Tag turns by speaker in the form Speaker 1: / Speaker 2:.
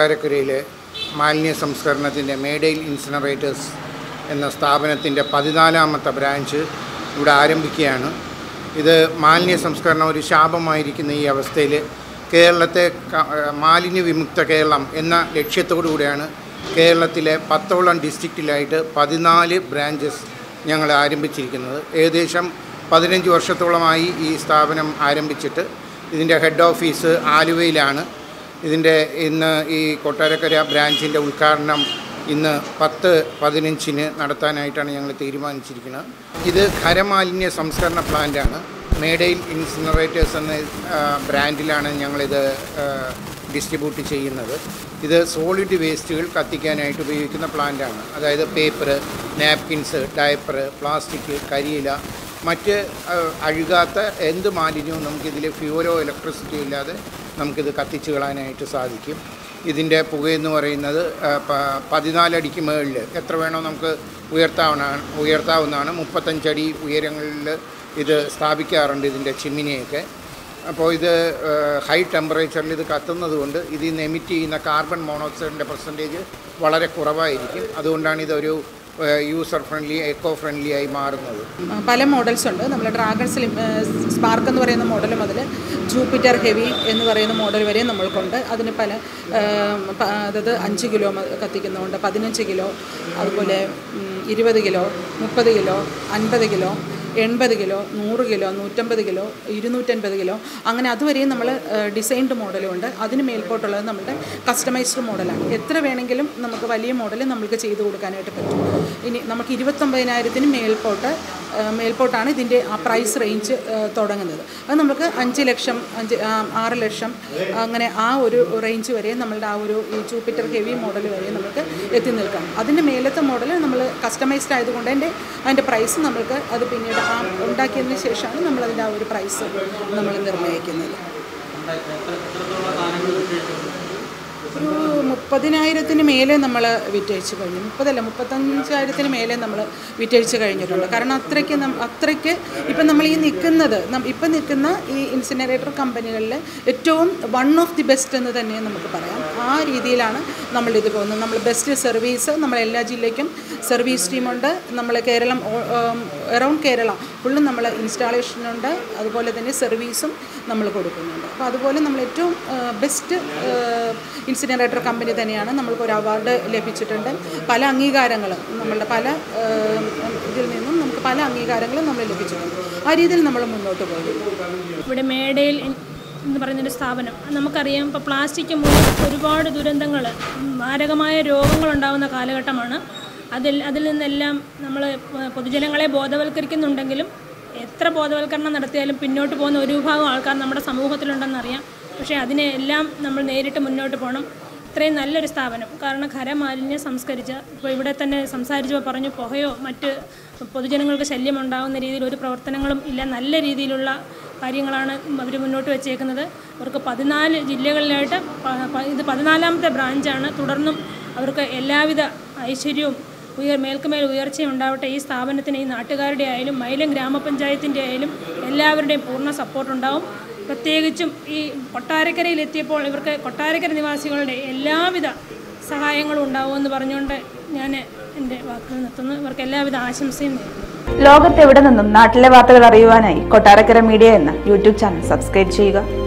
Speaker 1: കൊട്ടാരക്കരയിലെ മാലിന്യ സംസ്കരണത്തിൻ്റെ മേഡയിൽ ഇൻസിനറേറ്റേഴ്സ് എന്ന സ്ഥാപനത്തിൻ്റെ പതിനാലാമത്തെ ബ്രാഞ്ച് ഇവിടെ ആരംഭിക്കുകയാണ് ഇത് മാലിന്യ സംസ്കരണം ഒരു ശാപമായിരിക്കുന്ന ഈ അവസ്ഥയിൽ കേരളത്തെ ക- മാലിന്യ വിമുക്ത കേരളം എന്ന ലക്ഷ്യത്തോടു കൂടിയാണ് കേരളത്തിലെ പത്തോളം ഡിസ്ട്രിക്റ്റിലായിട്ട് പതിനാല് ബ്രാഞ്ചസ് ഞങ്ങൾ ആരംഭിച്ചിരിക്കുന്നത് ഏകദേശം പതിനഞ്ച് വർഷത്തോളമായി ഈ സ്ഥാപനം ആരംഭിച്ചിട്ട് ഇതിൻ്റെ ഹെഡ് ഓഫീസ് ആലുവയിലാണ് ഇതിൻ്റെ ഇന്ന് ഈ കൊട്ടാരക്കര ബ്രാഞ്ചിൻ്റെ ഉദ്ഘാടനം ഇന്ന് പത്ത് പതിനഞ്ചിന് നടത്താനായിട്ടാണ് ഞങ്ങൾ തീരുമാനിച്ചിരിക്കുന്നത് ഇത് ഖരമാലിന്യ സംസ്കരണ പ്ലാന്റാണ് മേഡയിൽ ഇൻസിനറേറ്റേഴ്സ് എന്ന ആ, ബ്രാൻഡിലാണ് ഞങ്ങളിത് ആ, ഡിസ്ട്രിബ്യൂട്ട് ചെയ്യുന്നത് ഇത് സോളിഡ് വേസ്റ്റുകൾ കത്തിക്കാനായിട്ട് ഉപയോഗിക്കുന്ന പ്ലാന്റാണ് അതായത് പേപ്പർ നാപ്കിൻസ് ഡയപ്പർ പ്ലാസ്റ്റിക് കരിയില മറ്റ് ആ, അഴുകാത്ത എന്ത് മാലിന്യവും നമുക്കിതിൽ ഫ്യൂവലോ ഇലക്ട്രിസിറ്റിയോ ഇല്ലാതെ നമുക്കിത് കത്തിച്ച് കളയാനായിട്ട് സാധിക്കും ഇതിൻ്റെ പുകയെന്ന് പറയുന്നത് ആ, പ- പതിനാലടിക്ക് മുകളിൽ എത്ര വേണോ നമുക്ക് ഉയർത്താവുന്നതാണ് ഉയർത്താവുന്നതാണ് മുപ്പത്തഞ്ചടി ഉയരങ്ങളിൽ ഇത് സ്ഥാപിക്കാറുണ്ട് ഇതിൻ്റെ ചിമ്മിനിയൊക്കെ അപ്പോൾ ഇത് ഹൈ ടെമ്പറേച്ചറിൽ ഇത് കത്തുന്നത് കൊണ്ട് ഇതിൽ നിന്ന് എമിറ്റ് ചെയ്യുന്ന കാർബൺ മോണോക്സൈഡിൻ്റെ പെർസെൻറ്റേജ് വളരെ കുറവായിരിക്കും അതുകൊണ്ടാണ് ഇതൊരു യൂസർ ഫ്രണ്ട്ലി എക്കോ ഫ്രണ്ട്ലി ആയി മാറുന്നത്
Speaker 2: പല മോഡൽസ് ഉണ്ട് നമ്മൾ ഡ്രാഗൺ സ്ലിം സ്പാർക്ക് എന്ന് പറയുന്ന മോഡൽ മുതൽ ജൂപ്പിറ്റർ ഹെവി എന്ന് പറയുന്ന മോഡൽ വരെ നമ്മൾക്കുണ്ട് അതിന് പല ആ, പ- അതായത് അഞ്ച് കിലോ മ- കത്തിക്കുന്നുണ്ട് പതിനഞ്ച് കിലോ അതുപോലെ ഉം, ഇരുപത് കിലോ മുപ്പത് കിലോ അൻപത് കിലോ എൺപത് കിലോ നൂറ് കിലോ നൂറ്റമ്പത് കിലോ ഇരുന്നൂറ്റൻപത് കിലോ അങ്ങനെ അതുവരെയും നമ്മൾ ഡിസൈൻഡ് മോഡലും ഉണ്ട് അതിന് മേൽപോട്ടുള്ളത് നമ്മുടെ കസ്റ്റമൈസ്ഡ് മോഡലാണ് എത്ര വേണമെങ്കിലും നമുക്ക് വലിയ മോഡൽ നമുക്ക് ചെയ്ത് കൊടുക്കാനായിട്ട് പറ്റും ഇനി നമുക്ക് ഇരുപത്തൊമ്പതിനായിരത്തിന് മേൽപോട്ട് ആ, മേൽപോട്ടാണ് ഇതിൻ്റെ ആ പ്രൈസ് റേഞ്ച് ആ, തുടങ്ങുന്നത് അത് നമുക്ക് അഞ്ച് ലക്ഷം അഞ്ച് ആ, ആറ് ലക്ഷം അങ്ങനെ ആ ഒരു റേഞ്ച് വരെ നമ്മളുടെ ആ ഒരു ഈ ജൂപ്പിറ്റർ ഹെവി മോഡൽ വരെ നമുക്ക് എത്തി നിൽക്കാം അതിൻ്റെ മേലത്തെ മോഡൽ നമ്മൾ കസ്റ്റമൈസ്ഡ് ആയതുകൊണ്ട് അതിൻ്റെ അതിൻ്റെ പ്രൈസ് നമ്മൾക്ക് അത് പിന്നീട് ആ ഉണ്ടാക്കിയതിന് ശേഷമാണ് നമ്മളതിൻ്റെ ആ ഒരു പ്രൈസ് നമ്മൾ നിർണ്ണയിക്കുന്നത് ഒരു മുപ്പതിനായിരത്തിന് മേലെ നമ്മൾ വിറ്റഴിച്ച് കഴിഞ്ഞു മുപ്പതല്ല മുപ്പത്തഞ്ചായിരത്തിന് മേലെ നമ്മൾ വിറ്റഴിച്ച് കഴിഞ്ഞിട്ടുണ്ട് കാരണം അത്രയ്ക്ക് നം അത്രയ്ക്ക് ഇപ്പം നമ്മൾ ഈ നിൽക്കുന്നത് നം- ഇപ്പം നിൽക്കുന്ന ഈ ഇൻസിനറേറ്റർ കമ്പനികളിൽ ഏറ്റവും വൺ ഓഫ് ദി ബെസ്റ്റ് എന്ന് തന്നെ നമുക്ക് പറയാം ആ രീതിയിലാണ് നമ്മളിത് പോകുന്നത് നമ്മൾ ബെസ്റ്റ് സർവീസ് നമ്മൾ എല്ലാ ജില്ലയ്ക്കും സർവീസ് ടീമുണ്ട് നമ്മൾ കേരളം എറൗണ്ട് കേരള ഫുള്ളും നമ്മൾ ഇൻസ്റ്റാളേഷനുണ്ട് അതുപോലെ തന്നെ സർവീസും നമ്മൾ കൊടുക്കുന്നുണ്ട് അപ്പോൾ അതുപോലെ നമ്മൾ ഏറ്റവും ബെസ്റ്റ് ഇൻസിനറേറ്റർ കമ്പനി തന്നെയാണ് നമ്മൾക്ക് ഒരു അവാർഡ് ലഭിച്ചിട്ടുണ്ട് പല അംഗീകാരങ്ങളും നമ്മളുടെ പല ആ, ഇതിൽ നിന്നും നമുക്ക് പല അംഗീകാരങ്ങളും നമ്മൾ ലഭിച്ചിട്ടുണ്ട് ആ രീതിയിൽ നമ്മൾ മുന്നോട്ട് പോകും
Speaker 3: ഇവിടെ മേടയിൽ ഇൻ- എന്ന് പറയുന്നൊരു സ്ഥാപനം നമുക്കറിയാം ഇപ്പോൾ പ്ലാസ്റ്റിക് മൂലം ഒരുപാട് ദുരന്തങ്ങൾ മാരകമായ രോഗങ്ങളുണ്ടാകുന്ന കാലഘട്ടമാണ് അതിൽ അതിൽ നിന്നെല്ലാം നമ്മൾ പൊതുജനങ്ങളെ ബോധവൽക്കരിക്കുന്നുണ്ടെങ്കിലും എത്ര ബോധവൽക്കരണം നടത്തിയാലും പിന്നോട്ട് പോകുന്ന ഒരു വിഭാഗം ആൾക്കാർ നമ്മുടെ സമൂഹത്തിലുണ്ടെന്നറിയാം പക്ഷേ അതിനെ എല്ലാം നമ്മൾ നേരിട്ട് മുന്നോട്ട് പോകണം ഇത്രയും നല്ലൊരു സ്ഥാപനം കാരണം ഖരമാലിന്യം സംസ്കരിച്ച് ഇപ്പോൾ ഇവിടെ തന്നെ സംസാരിച്ചപ്പോൾ പറഞ്ഞു പുകയോ മറ്റ് പൊതുജനങ്ങൾക്ക് ശല്യം ഉണ്ടാകുന്ന രീതിയിൽ ഒരു പ്രവർത്തനങ്ങളും ഇല്ല നല്ല രീതിയിലുള്ള കാര്യങ്ങളാണ് അവർ മുന്നോട്ട് വെച്ചേക്കുന്നത് അവർക്ക് പതിനാല് ജില്ലകളിലായിട്ട് പ- പ- ഇത് പതിനാലാമത്തെ ബ്രാഞ്ചാണ് തുടർന്നും അവർക്ക് എല്ലാവിധ ഐശ്വര്യവും ഉയർ മേൽക്കുമേൽ ഉയർച്ചയും ഉണ്ടാവട്ടെ ഈ സ്ഥാപനത്തിന് ഈ നാട്ടുകാരുടെ ആയാലും മൈലം ഗ്രാമപഞ്ചായത്തിൻ്റെ ആയാലും എല്ലാവരുടെയും പൂർണ്ണ സപ്പോർട്ടുണ്ടാവും പ്രത്യേകിച്ചും ഈ കൊട്ടാരക്കരയിൽ എത്തിയപ്പോൾ ഇവർക്ക് കൊട്ടാരക്കര നിവാസികളുടെ എല്ലാവിധ സഹായങ്ങളും ഉണ്ടാവുമെന്ന് പറഞ്ഞുകൊണ്ട് ഞാൻ എൻ്റെ വാക്കുകൾ നിർത്തുന്നു ഇവർക്ക് എല്ലാവിധ ആശംസയും നേരുന്നു
Speaker 4: ലോകത്തെവിടെ നിന്നും നാട്ടിലെ വാർത്തകൾ അറിയുവാനായി കൊട്ടാരക്കര മീഡിയ എന്ന യൂട്യൂബ് ചാനൽ സബ്സ്ക്രൈബ് ചെയ്യുക